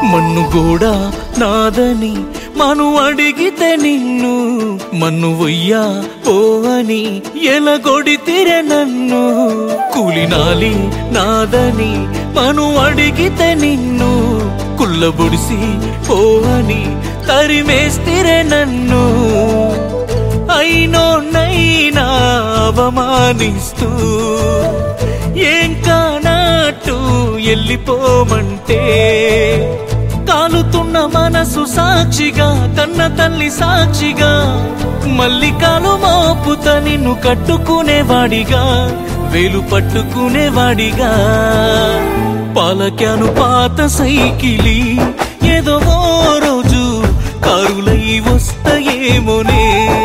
మన్ను కూడా నాదని మను అడిగితే నిన్ను మన్ను వయ్యా ఓ అని ఎలగొడితిరే నన్ను కూలినాలి నాదని మను అడిగితే నిన్ను కుళ్ళబొడిసి ఓ అని తరిమేస్తిరే నన్ను అయినో నైనా అవమానిస్తూ ఏం కానట్టు వెళ్ళిపోమంటే కాలుతున్న మనసు సాక్షిగా కన్న తల్లి సాక్షిగా మల్లికాలు మోపుత నిన్ను కట్టుకునేవాడిగా వేలు పట్టుకునేవాడిగా పాలక్యాను పాత సైకిలి ఏదో ఓ రోజు కారులై వస్తాయేమోనే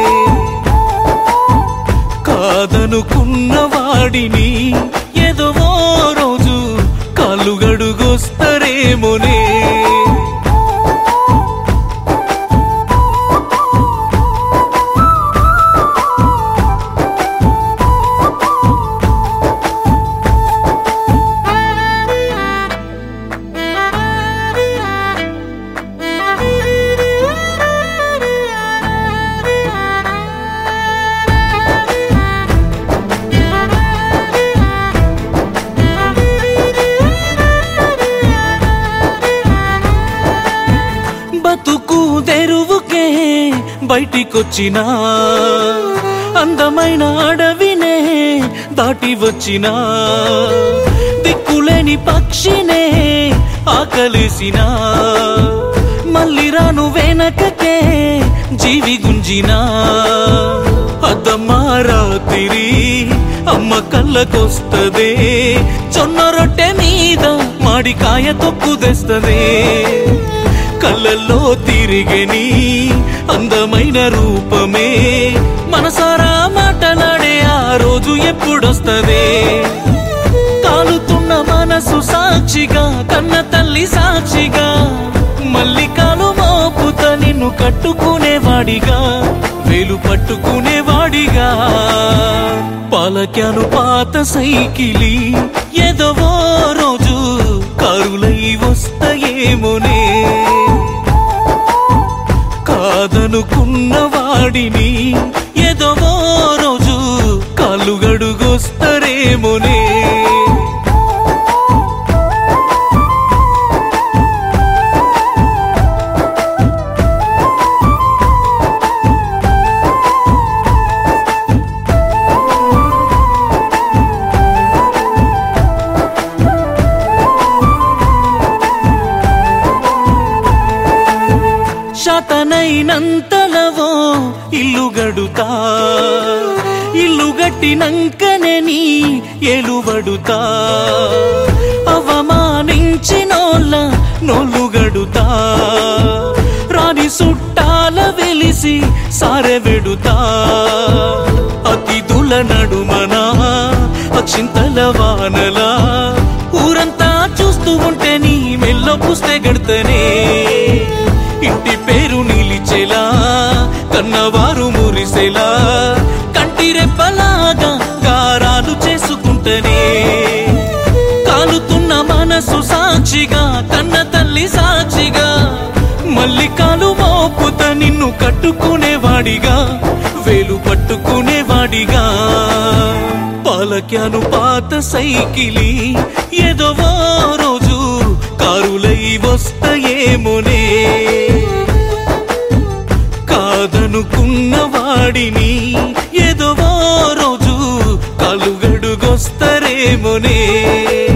కాదనుకున్న వాడిని ఏదో ఓ రోజు కాళ్ళు గడుగొస్తారేమోనే బతుకు తెరువుకే బయటికొచ్చినా అందమైన అడవినే దాటి వచ్చినా దిక్కులేని పక్షినే ఆకలేసినా మళ్ళీ రాను వెనకకే జీవి గుంజినా అద్దమ్మా రాత్రి అమ్మ కళ్ళకొస్తదే జొన్న రొట్టె మీద మాడికాయ తొక్కు తెస్తదే కళ్ళల్లో తిరిగని అందమైన రూపమే మనసారా మాటలాడే ఆ రోజు ఎప్పుడొస్తదే కాలుతున్న మనసు సాక్షిగా కన్న తల్లి సాక్షిగా మల్లికాలు మోపుత నిన్ను కట్టుకునేవాడిగా వేలు పట్టుకునేవాడిగా పాలక్యాను పాత సైకిలి ఏదో ఓ రోజు కారులై వస్తాయేమోనే కాదనుకున్న వాడిని ఏదో ఓ రోజు కాళ్ళు గడుగొస్తారేమోనే శతనైనంతలవో ఇల్లు గడుతా ఇల్లు గట్టినంకనే నీ ఎలువడుతా అవమానించినోళ్ళ నోళ్ళు గడుతా రాని సుట్టాల వెలిసి సారె వెడుతా అతిథుల నడుమనా అక్షింతల వానలా ఊరంతా చూస్తూ ఉంటే నీ మెల్లో పుస్తే గడతనే ఇంటి పేరు నిలిచేలా కన్నవారు మురిసేలా కంటి రెప్పలాగా గారాలు చేసుకుంటనే కాలుతున్న మనసు సాక్షిగా కన్న తల్లి సాక్షిగా మల్లికాలు మోపుత నిన్ను కట్టుకునేవాడిగా వేలు పట్టుకునేవాడిగా పాలక్యాను పాత సైకిలి ఏదో ఓ రోజు కారులై వస్తాయేమోనే కాదనుకున్న వాడిని ఏదో ఓ రోజు కాలుగడుగొస్తారేమోనే